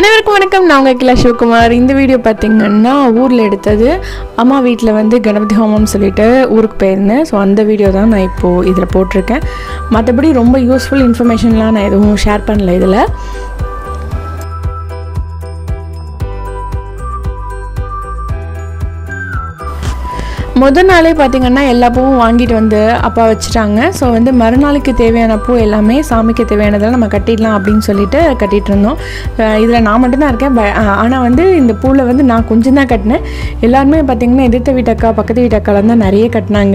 அனைவருக்கும் வணக்கம் நான் உங்கள் கிலா சிவகுமார் இந்த வீடியோ பார்த்தீங்கன்னா ஊரில் எடுத்தது அம்மா வீட்டில் வந்து கணபதி ஹோமம்னு சொல்லிட்டு ஊருக்கு போயிருந்தேன் ஸோ அந்த வீடியோ தான் நான் இப்போது இதில் போட்டிருக்கேன் மற்றபடி ரொம்ப யூஸ்ஃபுல் இன்ஃபர்மேஷன்லாம் நான் எதுவும் ஷேர் பண்ணல இதில் முதல் நாளே பார்த்திங்கன்னா எல்லா பூவும் வாங்கிட்டு வந்து அப்பா வச்சுட்டாங்க ஸோ வந்து மறுநாளுக்கு தேவையான பூ எல்லாமே சாமிக்கு தேவையானதெல்லாம் நம்ம கட்டிடலாம் அப்படின்னு சொல்லிட்டு கட்டிகிட்டு இருந்தோம் இதில் நான் மட்டும்தான் இருக்கேன் ஆனால் வந்து இந்த பூவில் வந்து நான் கொஞ்சம் தான் கட்டினேன் எல்லாருமே பார்த்திங்கன்னா எதிர்த்த வீட்டக்கா பக்கத்து வீட்டக்காலாம் தான் நிறைய கட்டினாங்க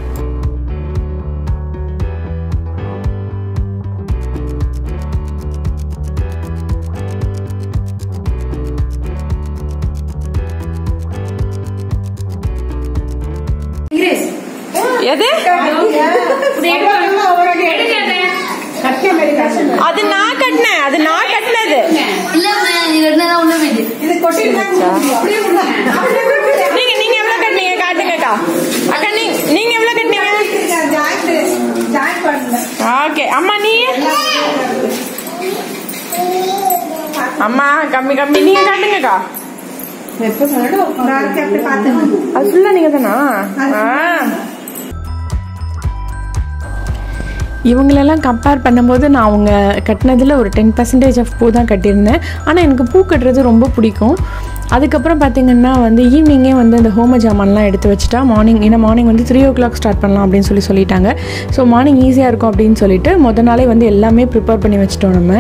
எது அது நான் கட்டினேன் அது நான் கட்டினது நீங்க நீங்க எவ்வளவு கட்டினீங்க காட்டுங்கக்கா அக்கா நீ நீங்க எவ்வளவு கட்டினீங்க ஓகே அம்மா நீ அம்மா கம்மி கம்மி நீங்க காட்டுங்கக்கா அது ஃபுல்லா நீங்க தானா இவங்களெல்லாம் கம்பேர் பண்ணும்போது நான் அவங்க கட்டினதில் ஒரு டென் பர்சன்டேஜ் ஆஃப் பூ தான் கட்டியிருந்தேன் ஆனால் எனக்கு பூ கட்டுறது ரொம்ப பிடிக்கும் அதுக்கப்புறம் பார்த்திங்கன்னா வந்து ஈவினிங்கே வந்து அந்த ஹோம ஜாமான்லாம் எடுத்து வச்சுட்டா மார்னிங் ஏன்னா மார்னிங் வந்து த்ரீ ஓ கிளாக் ஸ்டார்ட் பண்ணலாம் அப்படின்னு சொல்லி சொல்லிட்டாங்க ஸோ மார்னிங் ஈஸியாக இருக்கும் அப்படின்னு சொல்லிட்டு முத நாளே வந்து எல்லாமே ப்ரிப்பேர் பண்ணி வச்சுட்டோம் நம்ம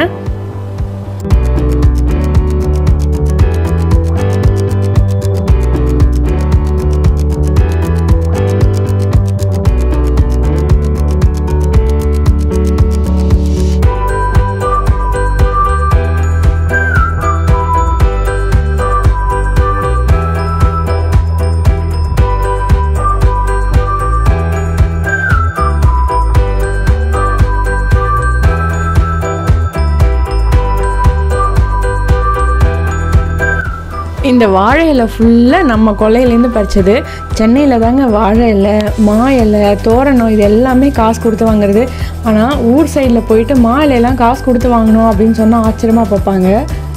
இந்த வாழை இலை ஃபுல்லாக நம்ம கொல்லையிலேருந்து பறிச்சது சென்னையில் தாங்க வாழை இலை மா இலை தோரணம் இது எல்லாமே காசு கொடுத்து வாங்குறது ஆனால் ஊர் சைடில் போயிட்டு மா இலையெல்லாம் காசு கொடுத்து வாங்கணும் அப்படின்னு சொன்னால் ஆச்சரியமாக பார்ப்பாங்க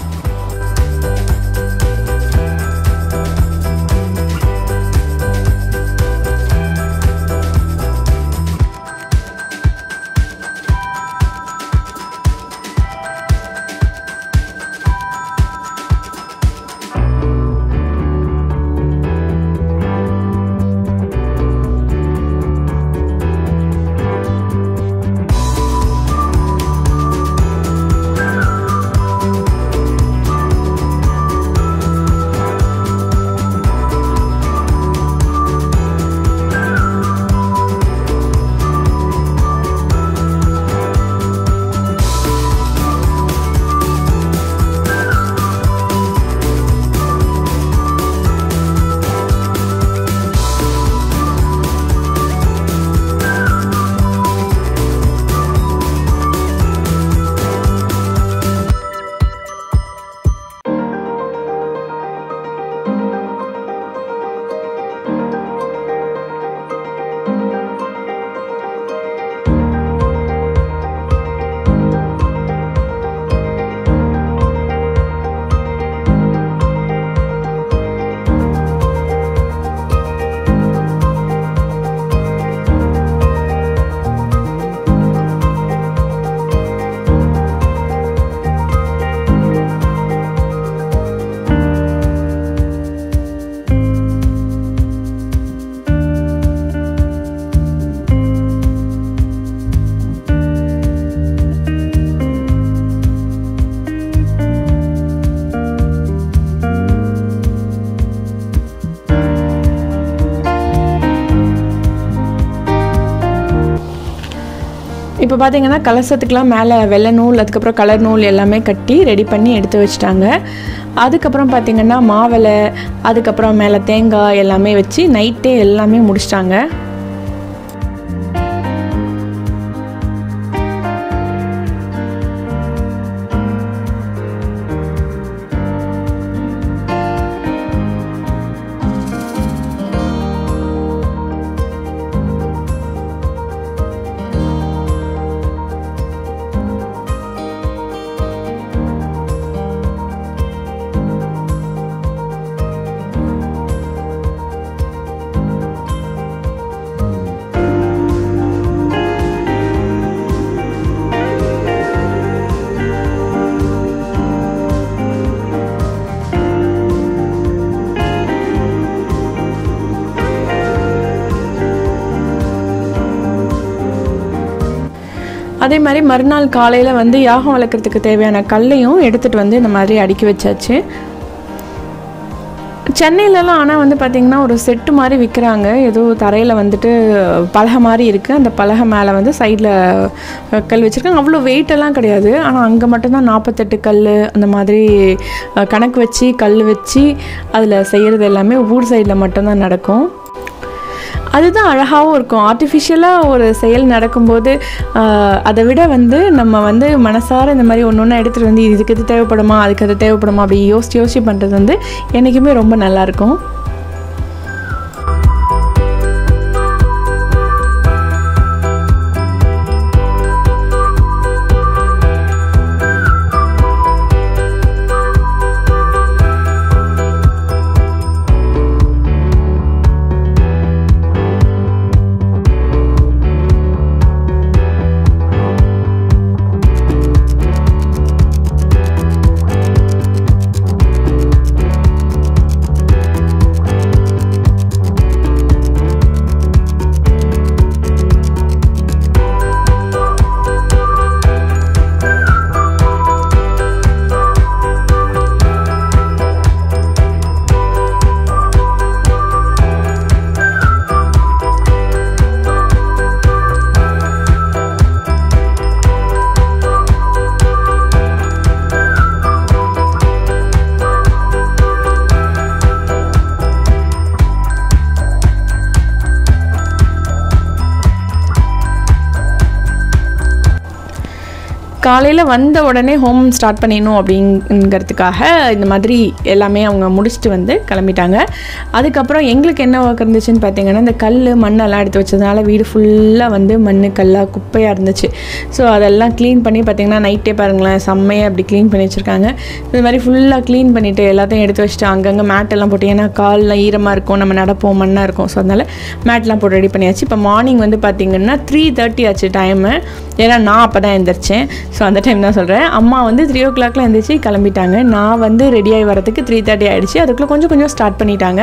இப்போ பார்த்தீங்கன்னா கலசத்துக்கெலாம் மேலே வெள்ளை நூல் அதுக்கப்புறம் கலர் நூல் எல்லாமே கட்டி ரெடி பண்ணி எடுத்து வச்சுட்டாங்க அதுக்கப்புறம் பார்த்திங்கன்னா மாவலை அதுக்கப்புறம் மேலே தேங்காய் எல்லாமே வச்சு நைட்டே எல்லாமே முடிச்சிட்டாங்க அதே மாதிரி மறுநாள் காலையில் வந்து யாகம் வளர்க்குறதுக்கு தேவையான கல்லையும் எடுத்துகிட்டு வந்து இந்த மாதிரி அடுக்கி வச்சாச்சு சென்னையிலலாம் ஆனால் வந்து பார்த்திங்கன்னா ஒரு செட்டு மாதிரி விற்கிறாங்க ஏதோ தரையில் வந்துட்டு பலகை மாதிரி இருக்குது அந்த பலகை மேலே வந்து சைடில் கல் வச்சுருக்காங்க அவ்வளோ வெயிட்டெல்லாம் கிடையாது ஆனால் அங்கே மட்டும்தான் நாற்பத்தெட்டு கல் அந்த மாதிரி அஹ், கணக்கு வச்சு கல் வச்சு அதில் செய்கிறது எல்லாமே ஊர் சைடில் மட்டும்தான் நடக்கும் அதுதான் அழகாகவும் இருக்கும் ஆர்டிஃபிஷியலாக ஒரு செயல் நடக்கும்போது ஆஹ், அதை விட வந்து நம்ம வந்து மனசார இந்த மாதிரி ஒன்று ஒன்றா எடுத்துகிட்டு வந்து இதுக்கு இது தேவைப்படுமா அதுக்கு அது தேவைப்படுமா அப்படி யோசிச்சு யோசிச்சு பண்ணுறது வந்து என்றைக்குமே ரொம்ப நல்லாயிருக்கும் காலையில் வந்த உடனே ஹோம் ஸ்டார்ட் பண்ணிடணும் அப்படிங்கிறதுக்காக இந்த மாதிரி எல்லாமே அவங்க முடிச்சுட்டு வந்து கிளம்பிட்டாங்க அதுக்கப்புறம் எங்களுக்கு என்ன ஒர்க் இருந்துச்சுன்னு பார்த்தீங்கன்னா இந்த கல் மண்ணெல்லாம் எடுத்து வச்சதுனால வீடு ஃபுல்லாக வந்து மண் கல்லாக குப்பையாக இருந்துச்சு ஸோ அதெல்லாம் க்ளீன் பண்ணி பார்த்தீங்கன்னா நைட்டே பாருங்களேன் செம்மையாக அப்படி க்ளீன் பண்ணி வச்சுருக்காங்க இது மாதிரி ஃபுல்லாக க்ளீன் பண்ணிவிட்டு எல்லாத்தையும் எடுத்து வச்சுட்டு அங்கங்கே மேட்டெல்லாம் போட்டு ஏன்னா கால்லாம் ஈரமாக இருக்கும் நம்ம நடப்போம் மண்ணாக இருக்கும் ஸோ அதனால் மேட்லாம் போட்டு ரெடி பண்ணியாச்சு இப்போ மார்னிங் வந்து பார்த்தீங்கன்னா த்ரீ தேர்ட்டி ஆச்சு டைமு ஏன்னா நான் அப்போ தான் எழுந்திரிச்சேன் ஸோ அந்த டைம் தான் சொல்கிறேன் அம்மா வந்து த்ரீ ஓ கிளாக்ல எழுந்திரிச்சு கிளம்பிட்டாங்க நான் வந்து ரெடி ஆகி வரதுக்கு த்ரீ தேர்ட்டி ஆகிடுச்சு அதுக்குள்ளே கொஞ்சம் கொஞ்சம் ஸ்டார்ட் பண்ணிட்டாங்க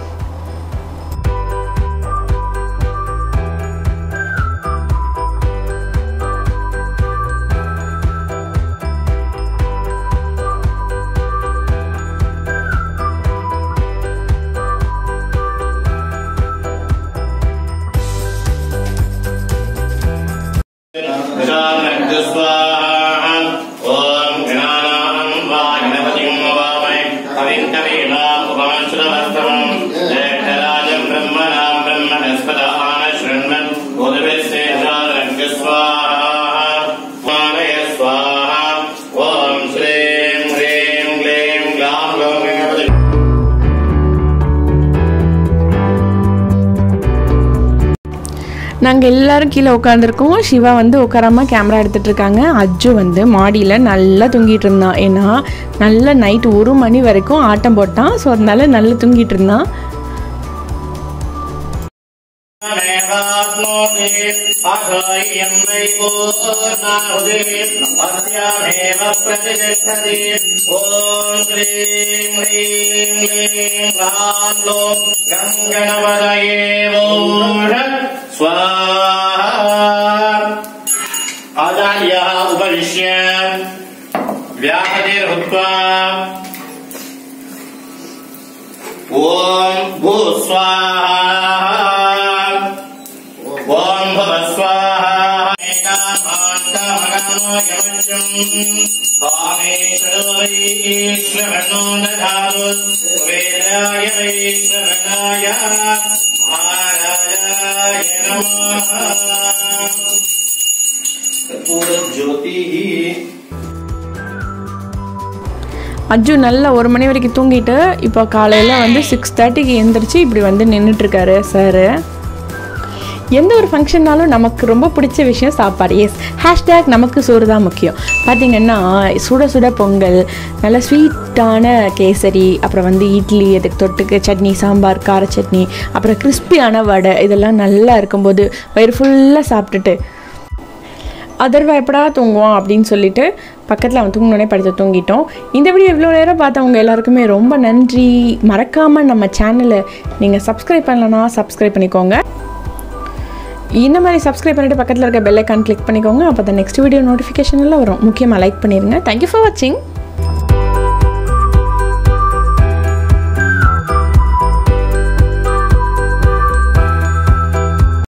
स्वाहा ॐ गणानां वा गणपतिं वामै कविं कवीनाम् उपमश्रवस्तमम् ज्येष्ठराजम् ब्रह्मणां ब्रह्मणस्पदान शृण्वन् उद्भिस्सेषादरङ्ग स्वाहा मानय स्वाहा ॐ श्रीं ह्रीं क्लीं ग्लां ग्लौं गणपति நாங்கள் எல்லாரும் கீழே உட்காந்துருக்கோம் சிவா வந்து உட்காராம கேமரா எடுத்துட்டு இருக்காங்க அஜு வந்து மாடியில் நல்லா தூங்கிட்டு இருந்தான் ஏன்னா நல்ல நைட் ஒரு மணி வரைக்கும் ஆட்டம் போட்டான் ஸோ அதனால நல்லா தூங்கிட்டு இருந்தான் मेवाप्नोति अथ इयं वै पूर्णाहुति अस्यामेव प्रतिष्ठति ॐ क्लीं ह्रीं क्लीं ह्रां लों गं गणपतये ॐ स्वाहा आचार्यः उपविश्य व्याहतिर्भूत्वा ॐ भूस्वाहा ॐ भवस्वाहा स्वामेश्वरो दधातु वेदाय वैश्वरणाय महाराजाय नमः ज्योतिः அஜு நல்லா ஒரு மணி வரைக்கும் தூங்கிட்டு இப்போ காலையில் வந்து சிக்ஸ் தேர்ட்டிக்கு எழுந்திரிச்சு இப்படி வந்து நின்றுட்டுருக்காரு சார் எந்த ஒரு ஃபங்க்ஷன்னாலும் நமக்கு ரொம்ப பிடிச்ச விஷயம் சாப்பாடு எஸ் ஹேஷ்டேக் நமக்கு சோறு தான் முக்கியம் பார்த்திங்கன்னா சுட சுட பொங்கல் நல்ல ஸ்வீட்டான கேசரி அப்புறம் வந்து இட்லி அதுக்கு தொட்டுக்கு சட்னி சாம்பார் கார சட்னி அப்புறம் கிறிஸ்பியான வடை இதெல்லாம் நல்லா இருக்கும்போது வயிறு ஃபுல்லாக சாப்பிட்டுட்டு அதர்வா எப்படா தூங்குவான் அப்படின்னு சொல்லிட்டு பக்கத்தில் அவன் தூங்கினோடனே படுத்து தூங்கிட்டோம் இந்த வீடியோ இவ்வளோ நேரம் பார்த்தவங்க எல்லாருக்குமே ரொம்ப நன்றி மறக்காமல் நம்ம சேனலை நீங்கள் சப்ஸ்கிரைப் பண்ணலனா சப்ஸ்கிரைப் பண்ணிக்கோங்க இந்த மாதிரி சப்ஸ்கிரைப் பண்ணிட்டு பக்கத்தில் இருக்க பெல் ஐக்கான் கிளிக் பண்ணிக்கோங்க அப்போ தான் நெக்ஸ்ட் வீடியோ நோட்டிஃபிகேஷன் எல்லாம் வரும் முக்கியமாக லைக் பண்ணிடுங்க தேங்க்யூ ஃபார் வாட்சிங்